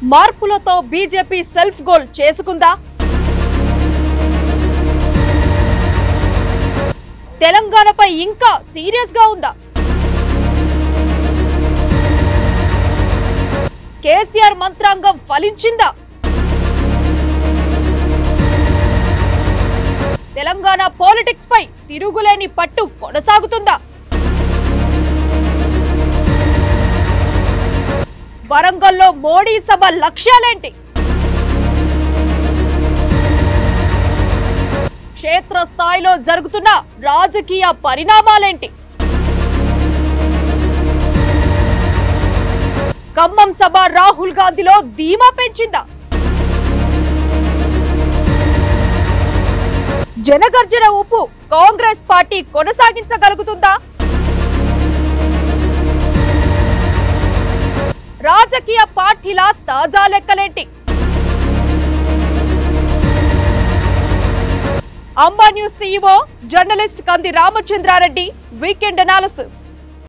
మార్పులతో BJP self goal చేసుకుందా తెలంగాణపై ఇంకా సీరియస్ గా ఉందా కేసీఆర్ మంత్రాంగం ఫలించిందా తెలంగాణ పాలిటిక్స్ పై తిరుగులేని పట్టు కొనసాగుతుందా వరంగల్లో మోడీ సభ లక్ష్యాలేంటి క్షేత్రస్థాయిలో జరుగుతున్న రాజకీయ పరిణామాలేంటి ఖమ్మం సభ రాహుల్ గాంధీలో ధీమా పెంచిందా జనగర్జన ఊపు కాంగ్రెస్ పార్టీ కొనసాగించగలుగుతుందా రాజకీయ పార్టీల తాజా లెక్కలేంటి Amba news CEO journalist Kandi Ramachandra Reddy weekend analysis